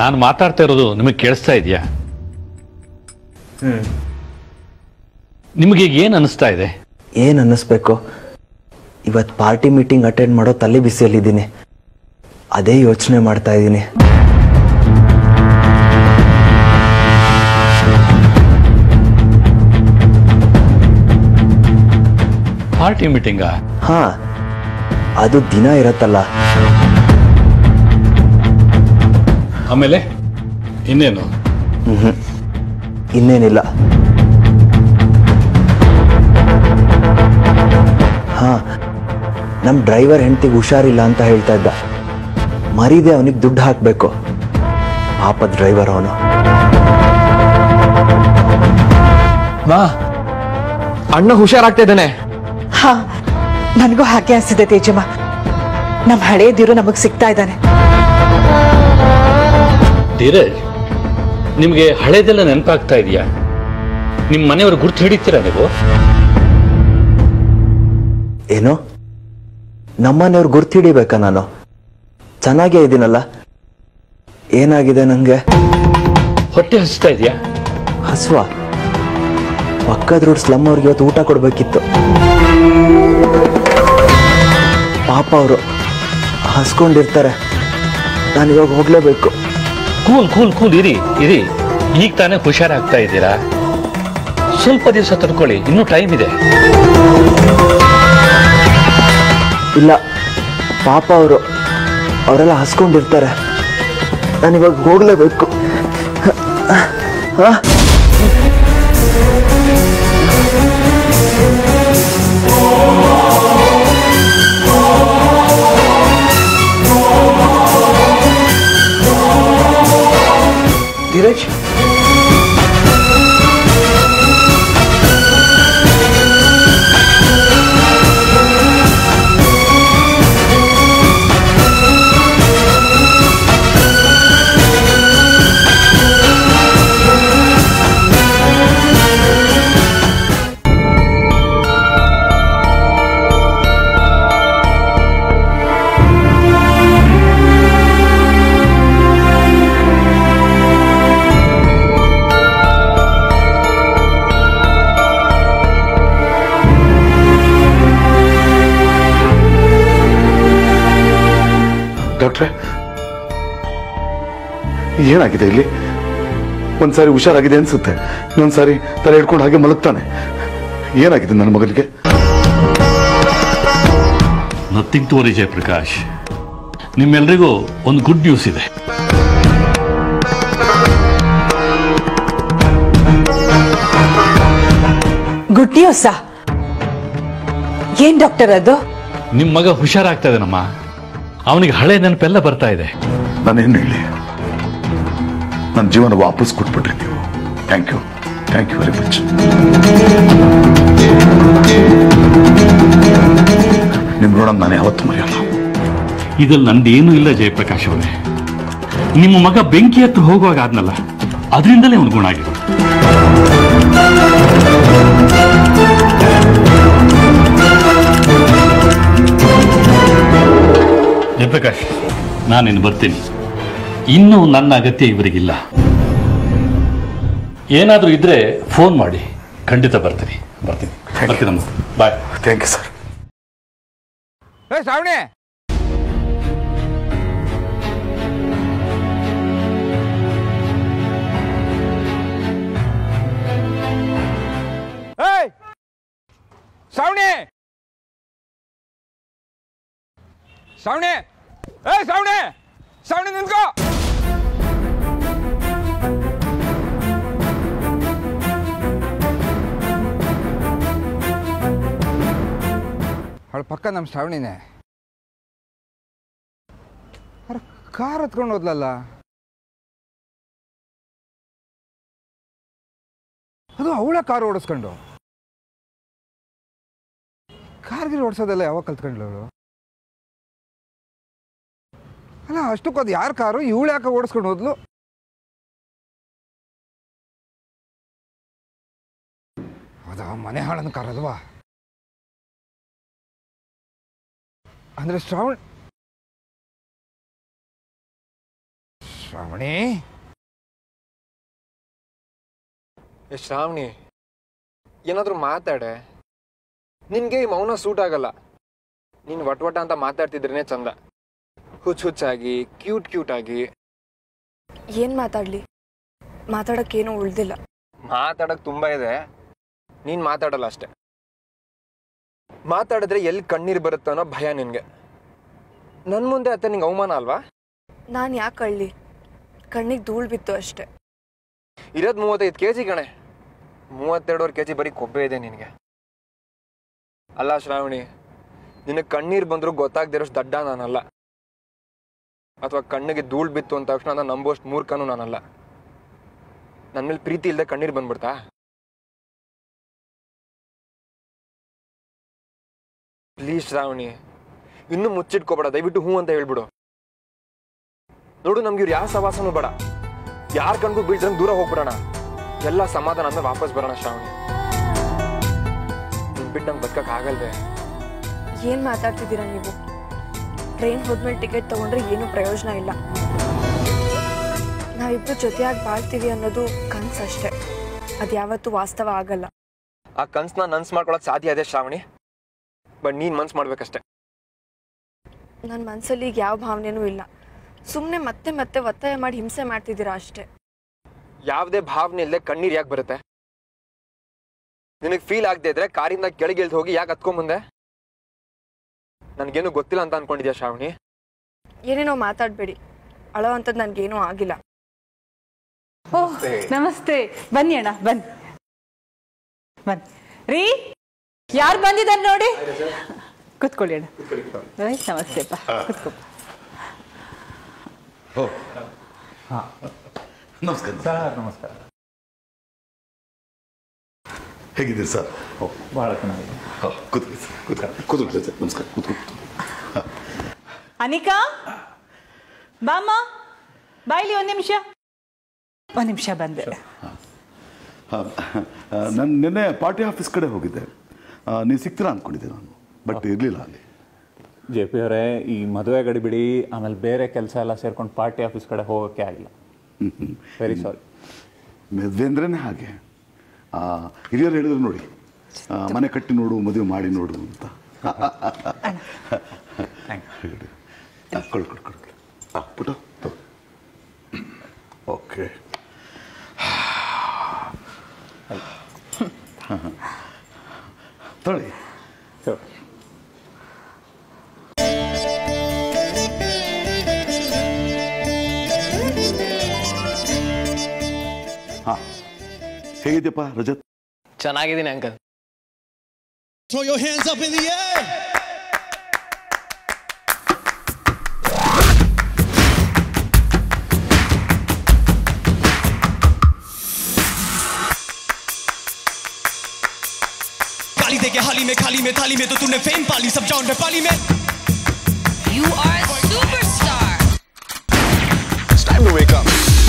ನಾನು ಮಾತಾಡ್ತಾ ಇರೋದು ನಿಮಗೆ ಕೇಳಿಸ್ತಾ ಇದೆಯಾ ನಿಮಗೆ ಈಗ ಏನು ಅನಿಸ್ತಾ ಇದೆ ಏನು ಅನ್ನಿಸ್ಬೇಕು ಇವತ್ತು ಪಾರ್ಟಿ ಮೀಟಿಂಗ್ ಅಟೆಂಡ್ ಮಾಡೋ ತಲೆ ಬಿಸಿಯಲ್ಲಿದ್ದೀನಿ ಅದೇ ಯೋಚನೆ ಮಾಡ್ತಾ ಇದ್ದೀನಿ ಪಾರ್ಟಿ ಮೀಟಿಂಗಾ ಹಾ ಅದು ದಿನ ಇರತ್ತಲ್ಲ ಆಮೇಲೆ ಇನ್ನೇನು ಇನ್ನೇನಿಲ್ಲ ಹಾ ನಮ್ಮ ಡ್ರೈವರ್ ಹೆಂಡತಿಗೆ ಹುಷಾರಿಲ್ಲ ಅಂತ ಹೇಳ್ತಾ ಇದ್ದ ಮರಿದೆ ಅವನಿಗೆ ದುಡ್ಡು ಹಾಕಬೇಕು ಪಾಪ ಡ್ರೈವರ್ ಅವನು ಮಾ ಅಣ್ಣ ಹುಷಾರಾಗ್ತಾ ಇದ್ದಾನೆ ಹಾ ನನಗೂ ಹಾಗೆ ಅನ್ಸಿದೆ ತೇಜಮ್ಮ ನಮ್ಮ ಹಳೇದಿರು ನಮಗ್ ಸಿಗ್ತಾ ಇದ್ದಾನೆ ಧೀರಜ್ ನಿಮಗೆ ಹಳೇದೆಲ್ಲ ನೆನಪಾಗ್ತಾ ಇದೆಯಾ ನಿಮ್ಮ ಮನೆಯವರು ಗುರ್ತು ಹಿಡಿತೀರಾ ನೀವು ಏನು ನಮ್ಮನೆಯವ್ರು ಗುರ್ತು ಹಿಡಿಬೇಕಾ ನಾನು ಚೆನ್ನಾಗೇ ಇದ್ದೀನಲ್ಲ ಏನಾಗಿದೆ ನನಗೆ ಹೊಟ್ಟೆ ಹಸಿತಾ ಇದೆಯಾ ಹಸುವ ಪಕ್ಕದ ರೋಡ್ ಸ್ಲಮ್ ಅವ್ರಿಗೆ ಇವತ್ತು ಊಟ ಕೊಡ್ಬೇಕಿತ್ತು ಪಾಪ ಅವರು ಹಸ್ಕೊಂಡಿರ್ತಾರೆ ನಾನು ಇವಾಗ ಹೋಗ್ಲೇಬೇಕು ಕೂಲ್ ಕೂಲ್ ಕೂಲ್ ಇರಿ ಇರಿ ಈಗ ತಾನೇ ಹುಷಾರಾಗ್ತಾ ಇದ್ದೀರಾ ಸ್ವಲ್ಪ ದಿವಸ ತಡ್ಕೊಳ್ಳಿ ಇನ್ನೂ ಟೈಮ್ ಇದೆ ಇಲ್ಲ ಪಾಪ ಅವರು ಅವರೆಲ್ಲ ಹಸ್ಕೊಂಡಿರ್ತಾರೆ ನಾನು ಇವಾಗ ಹೋಗ್ಲೇಬೇಕು ಧೀರಜ್ ಡಾಕ್ಟ್ರೆ ಏನಾಗಿದೆ ಇಲ್ಲಿ ಒಂದ್ಸಾರಿ ಹುಷಾರಾಗಿದೆ ಅನ್ಸುತ್ತೆ ಇನ್ನೊಂದ್ಸಾರಿ ತಲೆ ಹಿಡ್ಕೊಂಡು ಹಾಗೆ ಮಲಗ್ತಾನೆ ಏನಾಗಿದೆ ನನ್ನ ಮಗನಿಗೆ ನಥಿಂಗ್ ಟು ವರಿ ಜಯಪ್ರಕಾಶ್ ನಿಮ್ಮೆಲ್ರಿಗೂ ಒಂದು ಗುಡ್ ನ್ಯೂಸ್ ಇದೆ ಗುಡ್ ನ್ಯೂಸಾ ಏನ್ ಡಾಕ್ಟರ್ ಅದು ನಿಮ್ಮ ಮಗ ಹುಷಾರಾಗ್ತಾ ಇದ್ದಾನಮ್ಮ ಅವನಿಗೆ ಹಳೆ ನೆನಪೆಲ್ಲ ಬರ್ತಾ ಇದೆ ನಾನೇನು ಹೇಳಿ ನನ್ನ ಜೀವನ ವಾಪಸ್ ಕೊಟ್ಬಿಟ್ರಿ ನೀವು thank you thank you very much ನಿಮ್ ಋಣ ನಾನು ಯಾವತ್ತೂ ಮರೆಯಲ್ಲ ಇದ್ರಲ್ಲಿ ನಂದೇನೂ ಇಲ್ಲ ಜಯಪ್ರಕಾಶ್ ಅವರೇ ನಿಮ್ಮ ಮಗ ಬೆಂಕಿ ಹತ್ರ ಹೋಗುವಾಗ ಆದ್ನಲ್ಲ ಅದರಿಂದಲೇ ಅವನು ಗುಣ ಆಗಿರೋದು ಜಯಪ್ರಕಾಶ್ ನಾನಿನ್ನು ಬರ್ತೀನಿ ಇನ್ನೂ ನನ್ನ ಅಗತ್ಯ ಇವರಿಗಿಲ್ಲ ಏನಾದರೂ ಇದ್ರೆ ಫೋನ್ ಮಾಡಿ ಖಂಡಿತ ಬರ್ತೀನಿ ಬರ್ತೀನಿ ಬರ್ತೀನಮ್ಮ ಬಾಯ್ ಥ್ಯಾಂಕ್ ಯು ಸರ್ ಏ ಶ್ರಾವಣಿ ಏಯ್ ಶ್ರಾವಣಿ ಶ್ರಾವಣಿ ಏ ಶ್ರಾವಣಿ ಶ್ರಾವಣಿ ನಿಂತ್ಕೋ ಅವಳ ಪಕ್ಕ ನಮ್ಮ ಶ್ರಾವಣಿನೇ ಅರೆ ಕಾರ್ ಹತ್ಕೊಂಡು ಹೋದ್ಲಲ್ಲ ಅದು ಅವಳ ಕಾರ್ ಓಡಿಸ್ಕೊಂಡು ಕಾರ್ಗಿರ್ ಓಡಿಸೋದೆಲ್ಲ ಯಾವಾಗ ಕಲ್ತ್ಕೊಂಡ್ಲು ಅವಳು ಅಲ್ಲ ಅಷ್ಟಕ್ಕೂ ಅದು ಯಾರ ಕಾರು ಇವಳು ಯಾಕೆ ಓಡಿಸ್ಕೊಂಡು ಹೋದ್ಲು ಅದ ಮನೆ ಹಾಳನ ಕಾರ್ ಅಲ್ವಾ ಅಂದ್ರೆ ಶ್ರಾವಣ್ ಶ್ರಾವಣಿ ಏ ಶ್ರಾವಣಿ ಏನಾದರೂ ಮಾತಾಡೆ ನಿನಗೆ ಈ ಮೌನ ಸೂಟ್ ಆಗಲ್ಲ ನೀನು ವಟ್ ವಟ ಅಂತ ಮಾತಾಡ್ತಿದ್ರೇನೆ ಚಂದ ಹುಚ್ಚು ಹುಚ್ಚಾಗಿ ಕ್ಯೂಟ್ ಕ್ಯೂಟ್ ಆಗಿ ಏನ್ ಮಾತಾಡ್ಲಿ ಮಾತಾಡಕ್ಕೇನು ಉಳ್ದಿಲ್ಲ ಮಾತಾಡಕ್ ತುಂಬಾ ಇದೆ ನೀನ್ ಮಾತಾಡಲ್ಲ ಅಷ್ಟೆ ಮಾತಾಡಿದ್ರೆ ಎಲ್ಲಿ ಕಣ್ಣೀರು ಬರುತ್ತೆ ಅನ್ನೋ ಭಯ ನಿನ್ಗೆ ನನ್ ಮುಂದೆ ಅತ್ತೆ ನಿಂಗೆ ಅವಮಾನ ಅಲ್ವಾ ನಾನ್ ಯಾಕೆ ಅಳ್ಳಿ ಕಣ್ಣಿಗೆ ಧೂಳ್ ಬಿತ್ತು ಅಷ್ಟೆ ಇರೋದ್ ಮೂವತ್ತೈದು ಕೆ ಜಿ ಕಣೆ ಮೂವತ್ತೆರಡುವರೆ ಕೆ ಜಿ ಬರೀ ಕೊಬ್ಬೆ ಇದೆ ನಿನಗೆ ಅಲ್ಲ ಶ್ರಾವಣಿ ನಿನಗೆ ಕಣ್ಣೀರು ಬಂದರೂ ಗೊತ್ತಾಗ್ದಿರೋಷ್ಟು ದಡ್ಡ ನಾನಲ್ಲ ಅಥವಾ ಕಣ್ಣಿಗೆ ಧೂಳ್ ಬಿತ್ತು ಅಂದ ತಕ್ಷಣ ನಾನು ನಂಬೋಷ್ಟು ಮೂರ್ಖನೂ ನಾನಲ್ಲ ನನ್ನ ಮೇಲೆ ಪ್ರೀತಿ ಇಲ್ಲದೆ ಕಣ್ಣೀರು ಬಂದ್ಬಿಡ್ತಾ ಪ್ಲೀಸ್ ಶ್ರಾವಣಿ ಇನ್ನೂ ಮುಚ್ಚಿಟ್ಕೋಬೇಡ ದಯವಿಟ್ಟು ಹ್ಞೂ ಅಂತ ಹೇಳ್ಬಿಡು ನೋಡು ನಮ್ಗೆ ಇವ್ರು ಯಾವ ಸವಾಸನೂ ಬೇಡ ಯಾರ ಕಣ್ಗೂ ಬೀಳ್ದಂಗೆ ದೂರ ಹೋಗ್ಬಿಡೋಣ ಎಲ್ಲ ಸಮಾಧಾನ ಅಂದ್ರೆ ವಾಪಸ್ ಬರೋಣ ಶ್ರಾವಣಿ ನಿನ್ ಬಿಟ್ಟು ನಂಗೆ ಬದುಕಕ್ ಆಗಲ್ವೇ ಏನ್ ಮಾತಾಡ್ತಿದ್ದೀರಾ ನೀವು ಟ್ರೈನ್ ಹೋದ್ಮೇಲೆ ಟಿಕೆಟ್ ತಗೊಂಡ್ರೆ ಏನು ಪ್ರಯೋಜನ ಇಲ್ಲ ನಾವಿಬ್ರು ಜೊತೆಯಾಗಿ ಬಾಳ್ತೀವಿ ಅನ್ನೋದು ಕನ್ಸಷ್ಟೇ ಅದ್ಯಾವತ್ತೂ ವಾಸ್ತವ ಆಗಲ್ಲ ಆ ಕನ್ಸ್ನ ನನ್ಸ್ ಮಾಡ್ಕೊಳಕ್ ಸಾಧ್ಯ ಇದೆ ಶ್ರಾವಣಿ ಬಟ್ ನೀನ್ ಮನ್ಸ್ ಮಾಡ್ಬೇಕಷ್ಟೆ ನನ್ನ ಮನ್ಸಲ್ಲಿ ಈಗ ಯಾವ ಭಾವನೆನೂ ಇಲ್ಲ ಸುಮ್ಮನೆ ಮತ್ತೆ ಮತ್ತೆ ಒತ್ತಾಯ ಮಾಡಿ ಹಿಂಸೆ ಮಾಡ್ತಿದ್ದೀರಾ ಅಷ್ಟೇ ಯಾವ್ದೇ ಭಾವನೆ ಇಲ್ಲದೆ ಕಣ್ಣೀರ್ ಯಾಕೆ ಬರುತ್ತೆ ನಿನಗೆ ಫೀಲ್ ಆಗದೆ ಇದ್ರೆ ಕಾರಿಂದ ಕೆಳಗೆ ಇಳ್ದು ಹೋಗಿ ಯಾಕೆ ಹತ್ಕೊಂಬಂದೆ ನನ್ಗೇನು ಗೊತ್ತಿಲ್ಲ ಅಂತ ಅನ್ಕೊಂಡಿದ್ಯಾ ಶ್ರಾವಣಿ ಏನೇನೋ ಮಾತಾಡಬೇಡಿ ಅಳೋ ಅಂಥದ್ದು ನನಗೇನೂ ಆಗಿಲ್ಲ ಓಹ್ ನಮಸ್ತೆ ಬನ್ನಿ ಅಣ್ಣ ಬನ್ನಿ ಬನ್ನಿ ರೀ ಯಾರು ಬಂದಿದ್ದಾರೆ ನೋಡಿ ಕೂತ್ಕೊಳ್ಳಿ ಅಣ್ಣ ರೈ, ನಮಸ್ತೆಪ್ಪ ಕೂತ್ಕೊಪ್ಪ ನಮಸ್ಕಾರ ಸರ್ ನಮಸ್ಕಾರ ಹೇಗಿದ್ದೀರಿ ಸರ್ ಓ ಭಾಳ ಚೆನ್ನಾಗಿದೆ ಕೂತ್ಕೊಳ್ಳಿ ಸರ್ ಕೂತ್ಕೊಳ್ಳಿ ಕೂತ್ಕೊಳ್ಳಿ ಸರ್ ನಮಸ್ಕಾರ ಕೂತ್ಕೊಳ್ಳಿ ಅನಿಕಾ ಬಾಮ್ಮ ಬಾಯ್ಲಿ ಒಂದು ನಿಮಿಷ ಒಂದು ನಿಮಿಷ ಬಂದೆ ನಾನು ನಿನ್ನೆ ಪಾರ್ಟಿ ಆಫೀಸ್ ಕಡೆ ಹೋಗಿದ್ದೆ ಆ, ನೀವು ಸಿಗ್ತೀರಾ ಅಂದ್ಕೊಂಡಿದ್ದೆ ನಾನು ಬಟ್ ಇರಲಿಲ್ಲ ಅಲ್ಲಿ ಜೆ ಪಿ ಅವರೇ ಈ ಮದುವೆ ಗಡಿ ಬಿಡಿ ಆಮೇಲೆ ಬೇರೆ ಕೆಲಸ ಎಲ್ಲ ಸೇರ್ಕೊಂಡು ಪಾರ್ಟಿ ಆಫೀಸ್ ಕಡೆ ಹೋಗೋಕ್ಕೆ ಆಗಿಲ್ಲ ವೆರಿ ಸಾರಿ ಮದುವೆ ಅಂದ್ರೇ ಹಾಗೆ ಆ, ಹಿರಿಯರು ಹೇಳಿದ್ರು ನೋಡಿ ಆ, ಮನೆ ಕಟ್ಟಿ ನೋಡು ಮದುವೆ ಮಾಡಿ ನೋಡು ಅಂತ ಹೇಳಿ. ಆ, ಕೊಡು ಕೊಡು ಕೊಡು ಕೊಡು. ಆ, ಪುಟ ತಗೋ. ಓಕೆ ತೊಳಿ Sure. ಹಾಂ ಹೇಗಿದ್ಯಪ್ಪ ರಜತ್ ಚೆನ್ನಾಗಿದ್ದೀನಿ uncle Throw your hands up in the air. गाली दे के हाली में खाली में थाली में तो तूने फेम पाली सब जान में पाली में You are a superstar. It's time to wake up.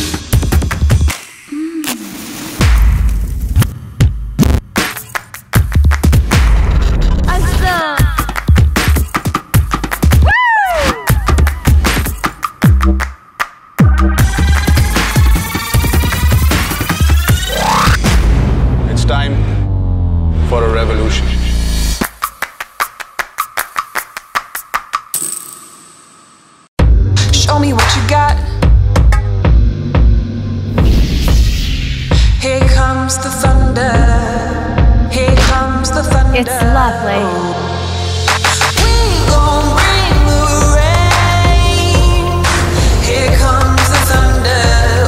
It's time for a revolution. Show me what you got. Here comes the thunder. Here comes the thunder. It's lovely. We gon' bring the rain. Here comes the thunder.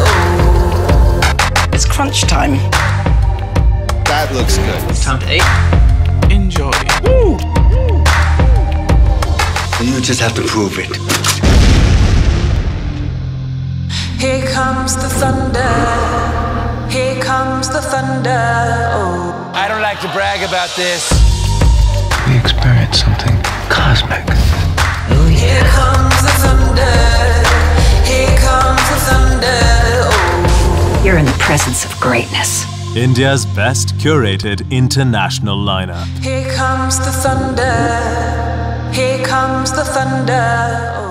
It's crunch time. That looks good. Time to eat. Enjoy. You just have to prove it. Here comes the thunder. Here comes the thunder. Oh. I don't like to brag about this. We experienced something cosmic. Here comes the thunder. Here comes the thunder. Oh. You're in the presence of greatness. India's best curated international lineup. Here comes the thunder. Here comes the thunder.